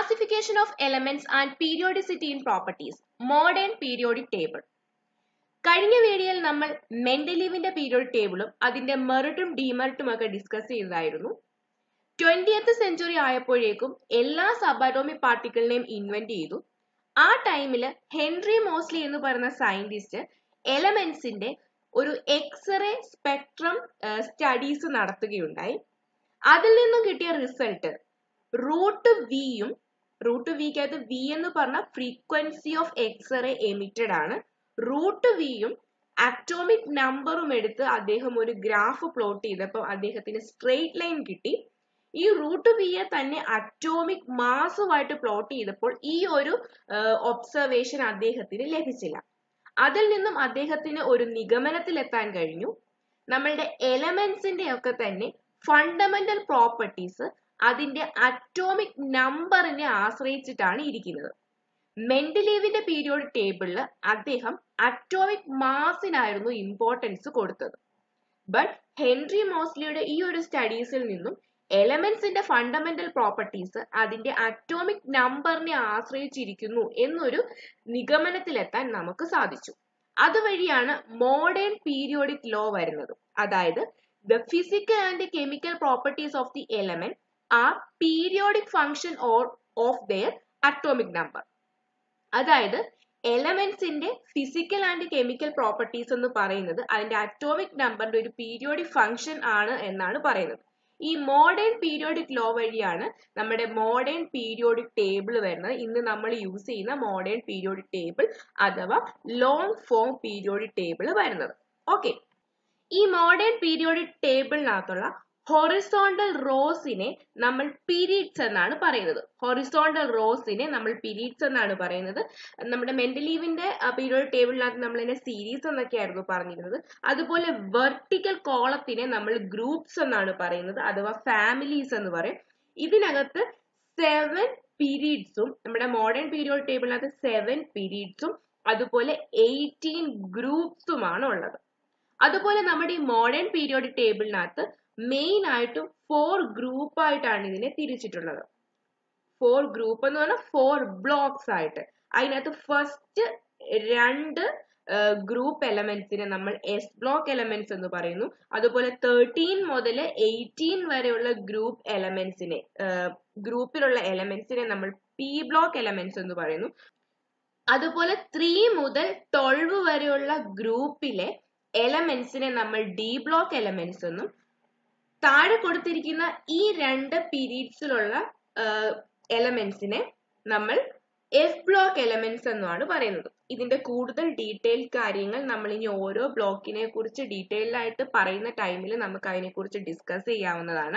Classification of elements and periodicity in properties modern periodic table കഴിഞ്ഞ വീഡിയോയിൽ നമ്മൾ മെന്റലീവിന്റെ periodic ടേബിളും അതിന്റെ മെറിറ്റും ഡിമെറിറ്റും ഒക്കെ ഡിസ്കസ് ചെയ്തതായിരുന്നു ട്വന്റിയത്ത് സെഞ്ചുറി ആയപ്പോഴേക്കും എല്ലാ സബാറ്റോമിക് പാർട്ടിക്കിളിനെയും ഇൻവെന്റ് ചെയ്തു ആ ടൈമിൽ ഹെൻറി മോസ്ലി എന്ന് പറയുന്ന സയന്റിസ്റ്റ് എലമെന്റ്സിന്റെ ഒരു എക്സ്റേ സ്പെക്ട്രം സ്റ്റഡീസ് നടത്തുകയുണ്ടായി അതിൽ നിന്നും കിട്ടിയ റിസൾട്ട് റൂട്ട് വിയും റൂട്ട് വിക്കകത്ത് വി എന്ന് പറഞ്ഞ ഫ്രീക്വൻസി ഓഫ് എക്സ്റേ എമിറ്റഡ് ആണ് റൂട്ട് വിയും അറ്റോമിക് നമ്പറും എടുത്ത് അദ്ദേഹം ഒരു ഗ്രാഫ് പ്ലോട്ട് ചെയ്തപ്പോൾ അദ്ദേഹത്തിന് സ്ട്രെയിറ്റ് ലൈൻ കിട്ടി ഈ റൂട്ട് വിയെ തന്നെ അറ്റോമിക് മാസുമായിട്ട് പ്ലോട്ട് ചെയ്തപ്പോൾ ഈ ഒരു ഒബ്സർവേഷൻ അദ്ദേഹത്തിന് ലഭിച്ചില്ല അതിൽ നിന്നും അദ്ദേഹത്തിന് ഒരു നിഗമനത്തിലെത്താൻ കഴിഞ്ഞു നമ്മളുടെ എലമെന്റ്സിന്റെ ഒക്കെ തന്നെ ഫണ്ടമെന്റൽ പ്രോപ്പർട്ടീസ് അതിന്റെ അറ്റോമിക് നമ്പറിനെ ആശ്രയിച്ചിട്ടാണ് ഇരിക്കുന്നത് മെന്റലീവിന്റെ പീരിയോഡ് ടേബിളിൽ അദ്ദേഹം അറ്റോമിക് മാസിനായിരുന്നു ഇമ്പോർട്ടൻസ് കൊടുത്തത് ബട്ട് ഹെൻറി മോസ്ലിയുടെ ഈ ഒരു സ്റ്റഡീസിൽ നിന്നും എലമെന്റ്സിന്റെ ഫണ്ടമെന്റൽ പ്രോപ്പർട്ടീസ് അതിന്റെ അറ്റോമിക് നമ്പറിനെ ആശ്രയിച്ചിരിക്കുന്നു എന്നൊരു നിഗമനത്തിലെത്താൻ നമുക്ക് സാധിച്ചു അതുവഴിയാണ് മോഡേൺ പീരിയോഡിക് ലോ വരുന്നത് അതായത് the physical and chemical properties of the element are periodic function or of their atomic number അതായത് എലമെന്റ്സിന്റെ ഫിസിക്കൽ ആൻഡ് കെമിക്കൽ പ്രോപ്പർട്ടീസ് എന്ന് പറയുന്നത് അതിന്റെ അറ്റോമിക് നമ്പറിന്റെ ഒരു പീരിയോഡിക് ഫംഗ്ഷൻ ആണ് എന്നാണ് പറയുന്നത് ഈ മോഡേൺ പീരിയോഡിക് ലോ വഴിയാണ് നമ്മുടെ മോഡേൺ പീരിയോഡിക് ടേബിൾ വരുന്നത് ഇന്ന് നമ്മൾ യൂസ് ചെയ്യുന്ന മോഡേൺ പീരിയോഡിക് ടേബിൾ അഥവാ ലോങ് ഫോം പീരിയോഡിക് ടേബിൾ വരുന്നത് ഓക്കെ ഈ മോഡേൺ പീരിയോഡിക് ടേബിളിനകത്തുള്ള ഹൊറിസോണ്ടൽ റോസിനെ നമ്മൾ പീരീഡ്സ് എന്നാണ് പറയുന്നത് ഹൊറിസോണ്ടൽ റോസിനെ നമ്മൾ പീരീഡ്സ് എന്നാണ് പറയുന്നത് നമ്മുടെ മെന്റലീവിന്റെ പീരിയോഡ് ടേബിളിനകത്ത് നമ്മൾ ഇതിനെ സീരീസ് എന്നൊക്കെയായിരുന്നു പറഞ്ഞിരുന്നത് അതുപോലെ വെർട്ടിക്കൽ കോളത്തിനെ നമ്മൾ ഗ്രൂപ്പ്സ് എന്നാണ് പറയുന്നത് അഥവാ ഫാമിലീസ് എന്ന് പറയും ഇതിനകത്ത് സെവൻ പീരീഡ്സും നമ്മുടെ മോഡേൺ പീരിയോഡ് ടേബിളിനകത്ത് സെവൻ പീരീഡ്സും അതുപോലെ എയ്റ്റീൻ ഗ്രൂപ്പ്സുമാണ് ഉള്ളത് അതുപോലെ നമ്മുടെ ഈ മോഡേൺ പീരിയോഡിക് ടേബിളിനകത്ത് മെയിൻ ആയിട്ടും ഫോർ ഗ്രൂപ്പ് ആയിട്ടാണ് ഇതിനെ തിരിച്ചിട്ടുള്ളത് ഫോർ ഗ്രൂപ്പ് എന്ന് പറഞ്ഞാൽ ഫോർ ബ്ലോക്സ് ആയിട്ട് അതിനകത്ത് ഫസ്റ്റ് രണ്ട് ഗ്രൂപ്പ് എലമെന്റ്സിനെ നമ്മൾ എസ് ബ്ലോക്ക് എലമെന്റ്സ് എന്ന് പറയുന്നു അതുപോലെ തേർട്ടീൻ മുതൽ എയ്റ്റീൻ വരെയുള്ള ഗ്രൂപ്പ് എലമെന്റ്സിനെ ഗ്രൂപ്പിലുള്ള എലമെന്റ്സിനെ നമ്മൾ പി ബ്ലോക്ക് എലമെന്റ്സ് എന്ന് പറയുന്നു അതുപോലെ ത്രീ മുതൽ ട്വൽവ് വരെയുള്ള ഗ്രൂപ്പിലെ എലമെന്റ്സിനെ നമ്മൾ ഡി ബ്ലോക്ക് എലമെന്റ്സ് എന്നും താഴെ കൊടുത്തിരിക്കുന്ന ഈ രണ്ട് പീരീഡ്സിലുള്ള എലമെന്റ്സിനെ നമ്മൾ എഫ് ബ്ലോക്ക് എലമെന്റ്സ് എന്നാണ് പറയുന്നത് ഇതിന്റെ കൂടുതൽ ഡീറ്റെയിൽ കാര്യങ്ങൾ നമ്മൾ ഇനി ഓരോ ബ്ലോക്കിനെ കുറിച്ച് ഡീറ്റെയിൽ ആയിട്ട് പറയുന്ന ടൈമിൽ നമുക്ക് അതിനെക്കുറിച്ച് ഡിസ്കസ് ചെയ്യാവുന്നതാണ്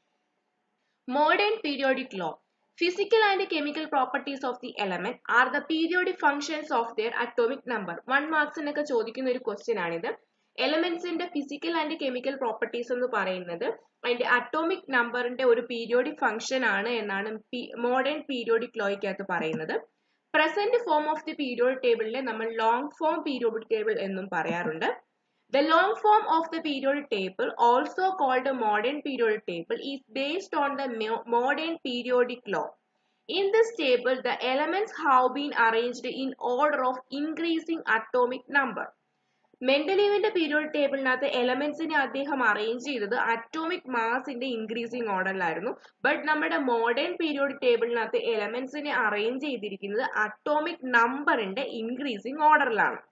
modern periodic law Physical and chemical properties of the element are the periodic functions of their atomic number. One മാർക്സിനൊക്കെ ചോദിക്കുന്ന ഒരു ക്വസ്റ്റ്യൻ ആണിത് എലമെന്റ്സിന്റെ ഫിസിക്കൽ ആൻഡ് കെമിക്കൽ പ്രോപ്പർട്ടീസ് എന്ന് പറയുന്നത് അതിന്റെ അറ്റോമിക് നമ്പറിന്റെ ഒരു പീരിയോഡിക് ഫംഗ്ഷൻ ആണ് എന്നാണ് മോഡേൺ പീരിയോഡിക് ലോയ്ക്കകത്ത് പറയുന്നത് present form of the periodic ടേബിളിനെ നമ്മൾ ലോങ് ഫോം പീരിയോഡിക് ടേബിൾ എന്നും പറയാറുണ്ട് The long form of the periodic table, also called a modern periodic table, is based on the modern periodic law. In this table, the elements have been arranged in order of increasing atomic number. മെന്റലീവിന്റെ period ടേബിളിനകത്ത് എലമെന്റ്സിനെ അദ്ദേഹം arrange ചെയ്തത് atomic മാസിന്റെ increasing ഓർഡറിലായിരുന്നു but നമ്മുടെ modern period ടേബിളിനകത്ത് എലമെന്റ്സിനെ അറേഞ്ച് ചെയ്തിരിക്കുന്നത് അറ്റോമിക് നമ്പറിന്റെ ഇൻക്രീസിങ് ഓർഡറിലാണ്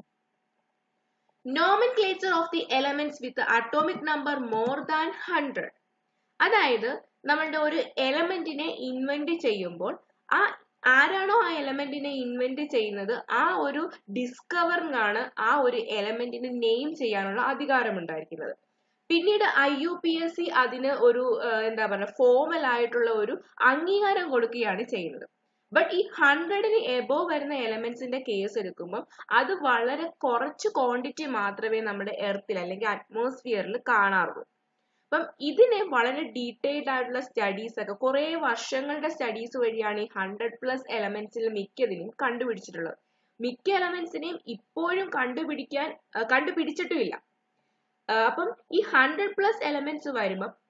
nomenclature of the elements with atomic number more than hundred അതായത് നമ്മളുടെ ഒരു എലമെന്റിനെ ഇൻവെന്റ് ചെയ്യുമ്പോൾ ആ ആരാണോ ആ എലമെന്റിനെ ഇൻവെന്റ് ചെയ്യുന്നത് ആ ഒരു ഡിസ്കവറിനാണ് ആ ഒരു എലമെന്റിന് നെയിം ചെയ്യാനുള്ള അധികാരം ഉണ്ടായിരിക്കുന്നത് പിന്നീട് I U P S C അതിന് ഒരു എന്താ പറയുക ഫോമൽ ആയിട്ടുള്ള ഒരു അംഗീകാരം കൊടുക്കുകയാണ് ചെയ്യുന്നത് ബട്ട് ഈ ഹൺഡ്രഡിന് എബോവ് വരുന്ന എലമെന്റ്സിന്റെ കേസ് എടുക്കുമ്പോൾ അത് വളരെ കുറച്ച് ക്വാണ്ടിറ്റി മാത്രമേ നമ്മുടെ എർത്തിൽ അല്ലെങ്കിൽ അറ്റ്മോസ്ഫിയറിൽ കാണാറുള്ളൂ അപ്പം ഇതിനെ വളരെ ഡീറ്റെയിൽഡ് ആയിട്ടുള്ള സ്റ്റഡീസ് ഒക്കെ കുറെ വർഷങ്ങളുടെ സ്റ്റഡീസ് വഴിയാണ് ഈ ഹൺഡ്രഡ് പ്ലസ് എലമെന്റ്സിൽ മിക്കതിനും കണ്ടുപിടിച്ചിട്ടുള്ളത് മിക്ക എലമെന്റ്സിനെയും ഇപ്പോഴും കണ്ടുപിടിക്കാൻ കണ്ടുപിടിച്ചിട്ടുമില്ല അപ്പം ഈ ഹൺഡ്രഡ് പ്ലസ് എലമെന്റ്സ് വരുമ്പോൾ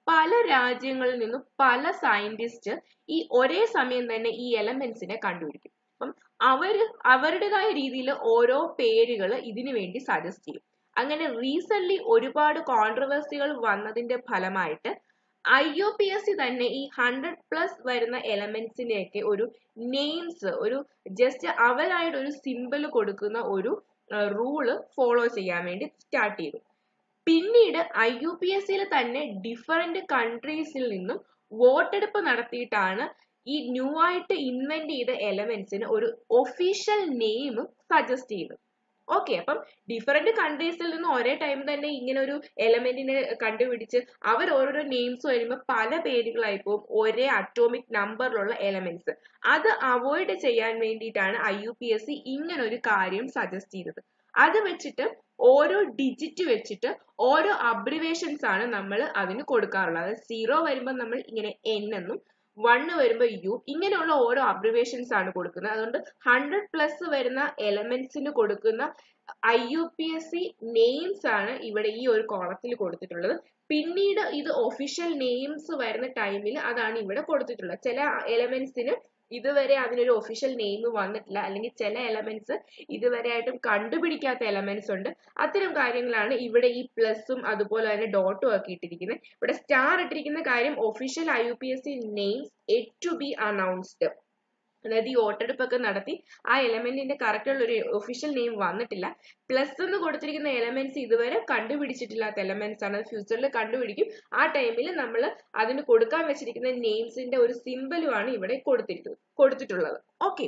പല രാജ്യങ്ങളിൽ നിന്നും പല സയന്റിസ്റ്റ് ഈ ഒരേ സമയം തന്നെ ഈ എലമെന്റ്സിനെ കണ്ടുപിടിക്കും അപ്പം അവര് അവരുടേതായ രീതിയിൽ ഓരോ പേരുകൾ ഇതിനു വേണ്ടി സജസ്റ്റ് ചെയ്യും അങ്ങനെ റീസെന്റ് ഒരുപാട് കോൺട്രവേഴ്സികൾ വന്നതിന്റെ ഫലമായിട്ട് I O P S C തന്നെ ഈ ഹൺഡ്രഡ് പ്ലസ് വരുന്ന എലമെന്റ്സിനെയൊക്കെ ഒരു നെയിംസ് ഒരു ജസ്റ്റ് അവരായിട്ട് ഒരു സിമ്പിൾ കൊടുക്കുന്ന ഒരു റൂള് ഫോളോ ചെയ്യാൻ വേണ്ടി സ്റ്റാർട്ട് ചെയ്തു പിന്നീട് ഐ യു പി എസ് സിയിൽ തന്നെ ഡിഫറെന്റ് കൺട്രീസിൽ നിന്നും വോട്ടെടുപ്പ് നടത്തിയിട്ടാണ് ഈ ന്യൂ ആയിട്ട് ഇൻവെന്റ് ചെയ്ത എലമെന്റ്സിന് ഒരു ഒഫീഷ്യൽ നെയിം സജസ്റ്റ് ചെയ്തത് ഓക്കെ അപ്പം ഡിഫറെന്റ് കൺട്രീസിൽ നിന്ന് ഒരേ ടൈം തന്നെ ഇങ്ങനെ ഒരു എലമെന്റിനെ കണ്ടുപിടിച്ച് അവർ ഓരോരോ നെയിംസ് വരുമ്പോൾ പല പേരുകളായി പോകും ഒരേ അറ്റോമിക് നമ്പറിലുള്ള എലമെന്റ്സ് അത് അവോയ്ഡ് ചെയ്യാൻ വേണ്ടിയിട്ടാണ് I U P S C ഇങ്ങനെ ഒരു കാര്യം സജസ്റ്റ് ചെയ്തത് അത് വെച്ചിട്ട് ഓരോ ഡിജിറ്റ് വെച്ചിട്ട് ഓരോ അബ്രിവേഷൻസ് ആണ് നമ്മൾ അതിന് കൊടുക്കാറുള്ളത് അതായത് സീറോ വരുമ്പോൾ നമ്മൾ ഇങ്ങനെ എൻ എന്നും വണ്ണ് വരുമ്പോൾ യു ഇങ്ങനെയുള്ള ഓരോ അബ്രിവേഷൻസ് ആണ് കൊടുക്കുന്നത് അതുകൊണ്ട് ഹൺഡ്രഡ് പ്ലസ് വരുന്ന എലമെന്റ്സിന് കൊടുക്കുന്ന I U P S C names ആണ് ഇവിടെ ഈ ഒരു കോളത്തിൽ കൊടുത്തിട്ടുള്ളത് പിന്നീട് ഇത് ഒഫീഷ്യൽ നെയിംസ് വരുന്ന ടൈമിൽ അതാണ് ഇവിടെ കൊടുത്തിട്ടുള്ളത് ചില എലമെന്റ്സിന് ഇതുവരെ അതിനൊരു ഒഫീഷ്യൽ നെയിം വന്നിട്ടില്ല അല്ലെങ്കിൽ ചില എലമെന്റ്സ് ഇതുവരെ ആയിട്ടും കണ്ടുപിടിക്കാത്ത എലമെന്റ്സ് ഉണ്ട് അത്തരം കാര്യങ്ങളാണ് ഇവിടെ ഈ പ്ലസും അതുപോലെ തന്നെ ഡോട്ടും ഒക്കെ ഇട്ടിരിക്കുന്നത് ഇവിടെ സ്റ്റാർ ഇട്ടിരിക്കുന്ന കാര്യം official I U P S C names yet to be announced അതായത് ഈ വോട്ടെടുപ്പൊക്കെ നടത്തി ആ എലമെന്റിന്റെ കറക്റ്റ് ഉള്ള ഒരു ഒഫീഷ്യൽ നെയിം വന്നിട്ടില്ല പ്ലസ് എന്ന് കൊടുത്തിരിക്കുന്ന എലമെന്റ്സ് ഇതുവരെ കണ്ടുപിടിച്ചിട്ടില്ലാത്ത എലമെന്റ്സ് ആണ് അത് ഫ്യൂച്ചറിൽ കണ്ടുപിടിക്കും ആ ടൈമിൽ നമ്മൾ അതിന് കൊടുക്കാൻ വെച്ചിരിക്കുന്ന നെയിംസിന്റെ ഒരു സിമ്പലുമാണ് ഇവിടെ കൊടുത്തിരിക്കുന്നത് കൊടുത്തിട്ടുള്ളത് okay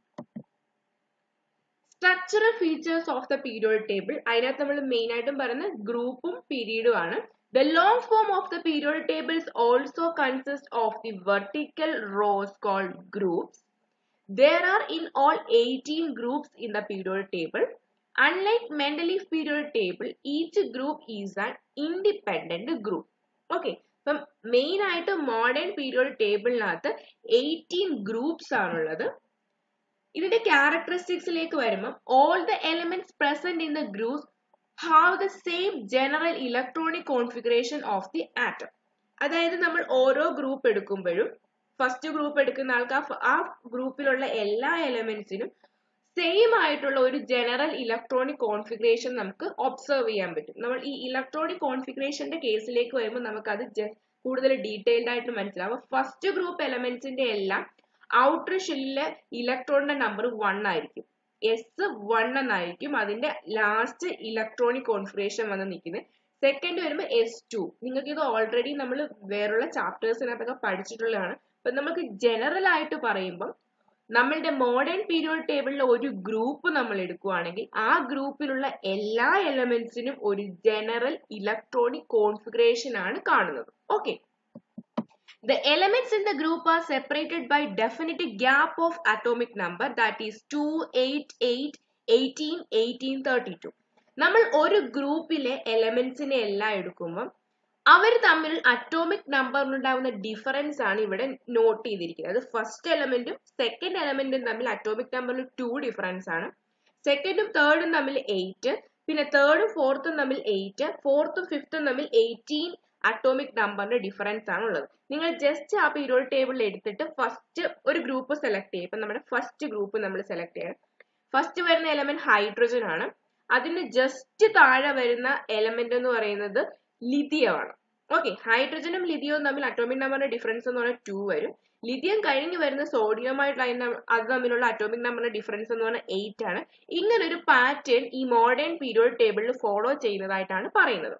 structural features of the period table അതിനകത്ത് നമ്മൾ മെയിൻ ആയിട്ടും പറയുന്നത് ഗ്രൂപ്പും പീരീഡും ആണ് The long form of the periodic tables also consists of the vertical rows called groups. There are in all 18 groups in the periodic table. Unlike Mendeleev periodic table, each group is an independent group. Okay. അപ്പം main ആയിട്ട് modern period ടേബിളിനകത്ത് eighteen groups ആണുള്ളത് ഇതിന്റെ ക്യാരക്ടറിസ്റ്റിക്സിലേക്ക് വരുമ്പോൾ all the elements present in the groups have the same general electronic configuration of the atom അതായത് നമ്മൾ ഓരോ ഗ്രൂപ്പ് എടുക്കുമ്പോഴും ഫസ്റ്റ് ഗ്രൂപ്പ് എടുക്കുന്ന ആൾക്ക് ആ ഗ്രൂപ്പിലുള്ള എല്ലാ എലമെന്റ്സിനും സെയിം ആയിട്ടുള്ള ഒരു ജനറൽ ഇലക്ട്രോണിക് കോൺഫിഗറേഷൻ നമുക്ക് ഒബ്സർവ് ചെയ്യാൻ പറ്റും നമ്മൾ ഈ ഇലക്ട്രോണിക് കോൺഫിഗറേഷന്റെ കേസിലേക്ക് വരുമ്പോൾ നമുക്ക് അത് കൂടുതൽ ഡീറ്റെയിൽഡ് ആയിട്ട് മനസ്സിലാവും ഫസ്റ്റ് ഗ്രൂപ്പ് എലമെന്റ്സിന്റെ എല്ലാം ഔട്ടർ ഷെല്ലിലെ ഇലക്ട്രോണിന്റെ നമ്പർ വൺ ആയിരിക്കും എസ് വൺ എന്നായിരിക്കും അതിന്റെ ലാസ്റ്റ് ഇലക്ട്രോണിക് കോൺഫിഗറേഷൻ വന്ന് നിൽക്കുന്നത് സെക്കൻഡ് വരുമ്പോൾ എസ് ടു നിങ്ങൾക്ക് ഇത് ഓൾറെഡി നമ്മൾ വേറുള്ള ചാപ്റ്റേഴ്സിനകത്തൊക്കെ പഠിച്ചിട്ടുള്ളതാണ് അപ്പൊ നമുക്ക് ജനറൽ ആയിട്ട് പറയുമ്പോൾ നമ്മളുടെ മോഡേൺ പീരിയോഡ് ടേബിളിലെ ഒരു ഗ്രൂപ്പ് നമ്മൾ എടുക്കുകയാണെങ്കിൽ ആ ഗ്രൂപ്പിലുള്ള എല്ലാ എലമെന്റ്സിനും ഒരു ജനറൽ ഇലക്ട്രോണിക് കോൺഫിഗറേഷൻ ആണ് കാണുന്നത് okay The elements in the group are separated by definite gap of atomic number that is 2, 8, 8, 18, 18, 32. നമ്മൾ ഒരു ഗ്രൂപ്പിലെ എലമെന്റ്സിനെ എല്ലാം എടുക്കുമ്പോൾ അവർ തമ്മിൽ അറ്റോമിക് നമ്പറിനുണ്ടാവുന്ന ഡിഫറൻസ് ആണ് ഇവിടെ നോട്ട് ചെയ്തിരിക്കുന്നത് അത് ഫസ്റ്റ് എലമെന്റും സെക്കൻഡ് എലമെന്റും തമ്മിൽ അറ്റോമിക് നമ്പറിൽ ടു ഡിഫറൻസ് ആണ് സെക്കൻഡും തേർഡും തമ്മിൽ എയ്റ്റ് പിന്നെ തേർഡും ഫോർത്തും തമ്മിൽ എയ്റ്റ് ഫോർത്തും ഫിഫ്ത്തും തമ്മിൽ എയ്റ്റീൻ അറ്റോമിക് നമ്പറിന്റെ ഡിഫറൻസ് ആണ് ഉള്ളത് നിങ്ങൾ ജസ്റ്റ് ആ പീരിയോഡ് ടേബിളിൽ എടുത്തിട്ട് ഫസ്റ്റ് ഒരു ഗ്രൂപ്പ് സെലക്ട് ചെയ്യുക ഇപ്പൊ നമ്മുടെ ഫസ്റ്റ് ഗ്രൂപ്പ് നമ്മൾ സെലക്ട് ചെയ്യണം ഫസ്റ്റ് വരുന്ന എലമെന്റ് ഹൈഡ്രജൻ ആണ് അതിന് ജസ്റ്റ് താഴെ വരുന്ന എലമെന്റ് എന്ന് പറയുന്നത് ലിഥിയം ആണ് ഓക്കെ ഹൈഡ്രജനും ലിഥിയവും തമ്മിൽ അറ്റോമിക് നമ്പറിന്റെ ഡിഫറൻസ് എന്ന് പറഞ്ഞാൽ ടു വരും ലിഥിയം കഴിഞ്ഞ് വരുന്ന സോഡിയമായിട്ടുള്ള അത് തമ്മിലുള്ള അറ്റോമിക് നമ്പറിന്റെ ഡിഫറൻസ് എന്ന് പറഞ്ഞാൽ എയ്റ്റ് ആണ് ഇങ്ങനെ ഒരു പാറ്റേൺ ഈ മോഡേൺ പീരിയോഡ് ടേബിളിൽ ഫോളോ ചെയ്യുന്നതായിട്ടാണ് പറയുന്നത്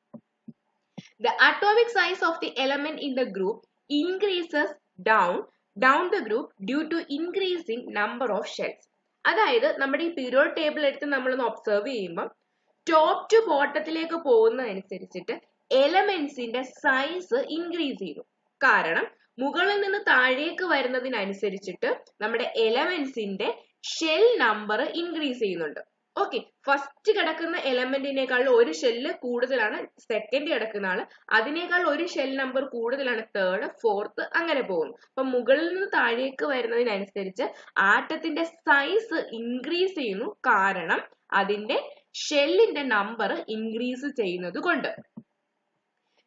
The atomic size of the element in the group increases down down the group due to increasing number of shells. അതായത് നമ്മുടെ ഈ പീരിയോഡ് ടേബിൾ എടുത്ത് നമ്മളൊന്ന് ഒബ്സർവ് ചെയ്യുമ്പോൾ ടോപ്പ് ടു ബോട്ടത്തിലേക്ക് പോകുന്നതനുസരിച്ചിട്ട് എലമെന്റ്സിന്റെ സൈസ് ഇൻക്രീസ് ചെയ്യുന്നു കാരണം മുകളിൽ നിന്ന് താഴേക്ക് വരുന്നതിനനുസരിച്ചിട്ട് നമ്മുടെ എലമെന്റ്സിന്റെ ഷെൽ നമ്പർ ഇൻക്രീസ് ചെയ്യുന്നുണ്ട് ഓക്കെ ഫസ്റ്റ് കിടക്കുന്ന എലമെന്റിനേക്കാൾ ഒരു ഷെല്ല് കൂടുതലാണ് സെക്കൻഡ് കിടക്കുന്ന ആള് അതിനേക്കാൾ ഒരു ഷെൽ നമ്പർ കൂടുതലാണ് തേർഡ് ഫോർത്ത് അങ്ങനെ പോകുന്നു അപ്പൊ മുകളിൽ നിന്ന് താഴേക്ക് വരുന്നതിനനുസരിച്ച് ആറ്റത്തിന്റെ സൈസ് ഇൻക്രീസ് ചെയ്യുന്നു കാരണം അതിന്റെ ഷെല്ലിന്റെ നമ്പർ ഇൻക്രീസ് ചെയ്യുന്നത് കൊണ്ട്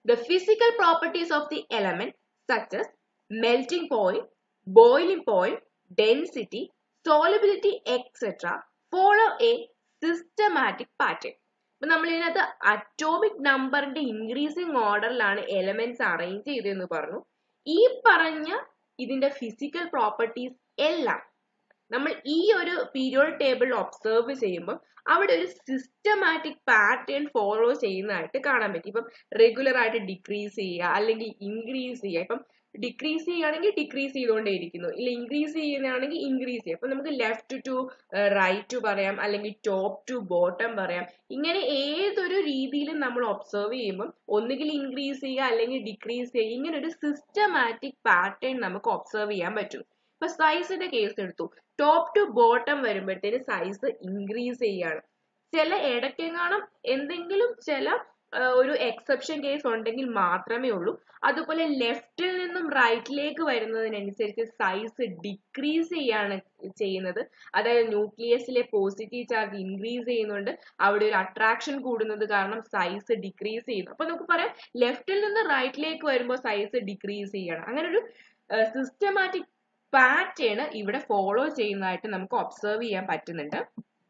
the physical properties of the element such as melting point boiling point density solubility etcetera follow a systematic pattern ഇപ്പൊ നമ്മൾ ഇതിനകത്ത് അറ്റോമിക് നമ്പറിന്റെ ഇൻക്രീസിങ് ഓർഡറിലാണ് എലമെന്റ്സ് അറേഞ്ച് ചെയ്തതെന്ന് പറഞ്ഞു ഈ പറഞ്ഞ ഇതിന്റെ ഫിസിക്കൽ പ്രോപ്പർട്ടീസ് എല്ലാം നമ്മൾ ഈ ഒരു പീരിയോഡ് ടേബിൾ ഒബ്സർവ് ചെയ്യുമ്പോൾ അവിടെ ഒരു സിസ്റ്റമാറ്റിക് പാറ്റേൺ ഫോളോ ചെയ്യുന്നതായിട്ട് കാണാൻ പറ്റും ഇപ്പം റെഗുലർ ആയിട്ട് ഡിക്രീസ് ചെയ്യുക അല്ലെങ്കിൽ ഇൻക്രീസ് ചെയ്യുക ഇപ്പം ഡിക്രീസ് ചെയ്യുകയാണെങ്കിൽ ഡിക്രീസ് ചെയ്തുകൊണ്ടേയിരിക്കുന്നു ഇല്ല ഇൻക്രീസ് ചെയ്യുന്നതാണെങ്കിൽ ഇൻക്രീസ് ചെയ്യുക അപ്പൊ നമുക്ക് ലെഫ്റ്റ് ടു റൈറ്റ് ടു പറയാം അല്ലെങ്കിൽ ടോപ്പ് ടു ബോട്ടം പറയാം ഇങ്ങനെ ഏതൊരു രീതിയിലും നമ്മൾ ഒബ്സർവ് ചെയ്യുമ്പോൾ ഒന്നുകിൽ ഇൻക്രീസ് ചെയ്യുക അല്ലെങ്കിൽ ഡിക്രീസ് ചെയ്യുക ഇങ്ങനെ ഒരു സിസ്റ്റമാറ്റിക് പാറ്റേൺ നമുക്ക് ഒബ്സർവ് ചെയ്യാൻ പറ്റും ഇപ്പൊ സൈസിന്റെ കേസ് എടുത്തു ടോപ്പ് ടു ബോട്ടം വരുമ്പോഴത്തേന് സൈസ് ഇൻക്രീസ് ചെയ്യാണ് ചില ഇടയ്ക്കെങ്ങാനും എന്തെങ്കിലും ചില ഒരു എക്സെപ്ഷൻ കേസ് ഉണ്ടെങ്കിൽ മാത്രമേ ഉള്ളൂ അതുപോലെ ലെഫ്റ്റിൽ നിന്നും റൈറ്റിലേക്ക് വരുന്നതിനനുസരിച്ച് സൈസ് ഡിക്രീസ് ചെയ്യാണ് ചെയ്യുന്നത് അതായത് ന്യൂക്ലിയസിലെ പോസിറ്റീവ് ചാർജ് ഇൻക്രീസ് ചെയ്യുന്നുണ്ട് അവിടെ ഒരു അട്രാക്ഷൻ കൂടുന്നത് കാരണം സൈസ് ഡിക്രീസ് ചെയ്യുന്നു അപ്പൊ നമുക്ക് പറയാം ലെഫ്റ്റിൽ നിന്ന് റൈറ്റിലേക്ക് വരുമ്പോൾ സൈസ് ഡിക്രീസ് ചെയ്യണം അങ്ങനെ ഒരു സിസ്റ്റമാറ്റിക് പാറ്റേൺ ഇവിടെ ഫോളോ ചെയ്യുന്നതായിട്ട് നമുക്ക് ഒബ്സർവ് ചെയ്യാൻ പറ്റുന്നുണ്ട്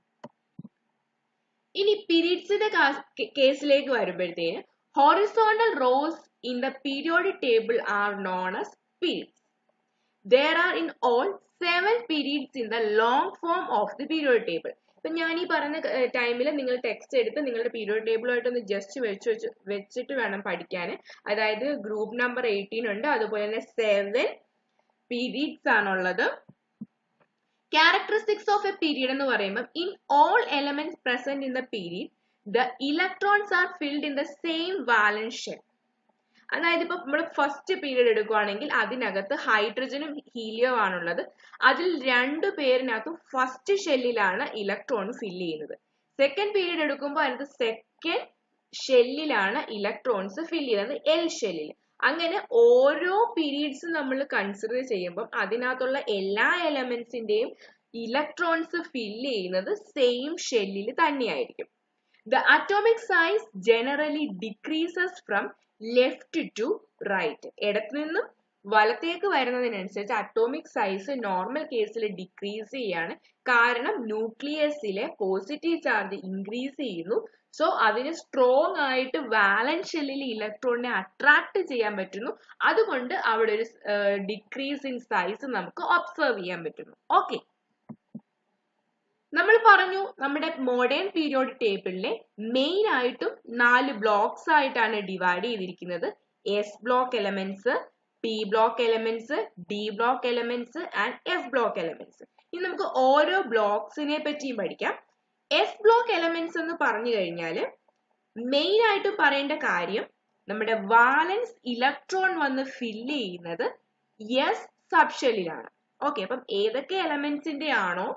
ഇനി പീരീഡ്സിന്റെ കേസിലേക്ക് വരുമ്പോഴത്തേന് horizontal rows in the periodic table are known as periods. There are in all seven periods in the long form of the periodic table. ഇപ്പൊ ഞാൻ ഈ പറഞ്ഞ ടൈമിൽ നിങ്ങൾ ടെക്സ്റ്റ് എടുത്ത് നിങ്ങളുടെ പീരിയോഡ് ടേബിളുമായിട്ട് ഒന്ന് ജസ്റ്റ് വെച്ച് വെച്ച് വെച്ചിട്ട് വേണം പഠിക്കാൻ അതായത് ഗ്രൂപ്പ് നമ്പർ എയ്റ്റീൻ ഉണ്ട് അതുപോലെ തന്നെ സെവൻ പീരീഡ്സ് ആണുള്ളത് ക്യാരക്ടറിസ്റ്റിക്സ് ഓഫ് എ പീരീഡ് എന്ന് പറയുമ്പോൾ in all elements present in the period the electrons are filled in the same valence shell അതായത് ഇപ്പൊ നമ്മൾ ഫസ്റ്റ് പീരീഡ് എടുക്കുകയാണെങ്കിൽ അതിനകത്ത് ഹൈഡ്രജനും ഹീലിയോ ആണുള്ളത് അതിൽ രണ്ടു പേരിനകത്തും ഫസ്റ്റ് ഷെല്ലിലാണ് ഇലക്ട്രോൺ ഫില്ല് ചെയ്യുന്നത് സെക്കൻഡ് പീരീഡ് എടുക്കുമ്പോൾ അതിനകത്ത് സെക്കൻഡ് ഷെല്ലിലാണ് ഇലക്ട്രോൺസ് ഫില്ല് ചെയ്യുന്നത് എൽ ഷെല്ലിൽ അങ്ങനെ ഓരോ പീരീഡ്സ് നമ്മൾ കൺസിഡർ ചെയ്യുമ്പോൾ അതിനകത്തുള്ള എല്ലാ എലമെന്റ്സിന്റെയും ഇലക്ട്രോൺസ് ഫില്ല് ചെയ്യുന്നത് സെയിം ഷെല്ലിൽ തന്നെയായിരിക്കും the atomic size generally decreases from left to right ഇടത്തു നിന്നും വലത്തേക്ക് വരുന്നതിനനുസരിച്ച് അറ്റോമിക് സൈസ് നോർമൽ കേസിൽ ഡിക്രീസ് ചെയ്യാണ് കാരണം ന്യൂക്ലിയസിലെ പോസിറ്റീവ് ചാർജ് ഇൻക്രീസ് ചെയ്യുന്നു സോ അതിന് സ്ട്രോങ് ആയിട്ട് വാലൻസ് ഷെല്ലിൽ ഇലക്ട്രോണിനെ അട്രാക്ട് ചെയ്യാൻ പറ്റുന്നു അതുകൊണ്ട് അവിടെ ഒരു ഡിക്രീസ് ഇൻ സൈസ് നമുക്ക് ഒബ്സർവ് ചെയ്യാൻ പറ്റുന്നു ഓക്കെ നമ്മൾ പറഞ്ഞു നമ്മുടെ മോഡേൺ പീരിയോഡ് ടേബിളിലെ മെയിൻ ആയിട്ടും നാല് ബ്ലോക്സ് ആയിട്ടാണ് ഡിവൈഡ് ചെയ്തിരിക്കുന്നത് S block elements P block elements D block elements and F block elements ഇനി നമുക്ക് ഓരോ ബ്ലോക്സിനെ പറ്റിയും പഠിക്കാം എസ് ബ്ലോക്ക് എലമെന്റ്സ് എന്ന് പറഞ്ഞു കഴിഞ്ഞാൽ മെയിൻ ആയിട്ട് പറയേണ്ട കാര്യം നമ്മുടെ വാലൻസ് ഇലക്ട്രോൺ വന്ന് ഫില്ല് ചെയ്യുന്നത് എസ് സബ്ഷെല്ലിലാണ് ഓക്കെ അപ്പം ഏതൊക്കെ എലമെന്റ്സിന്റെ ആണോ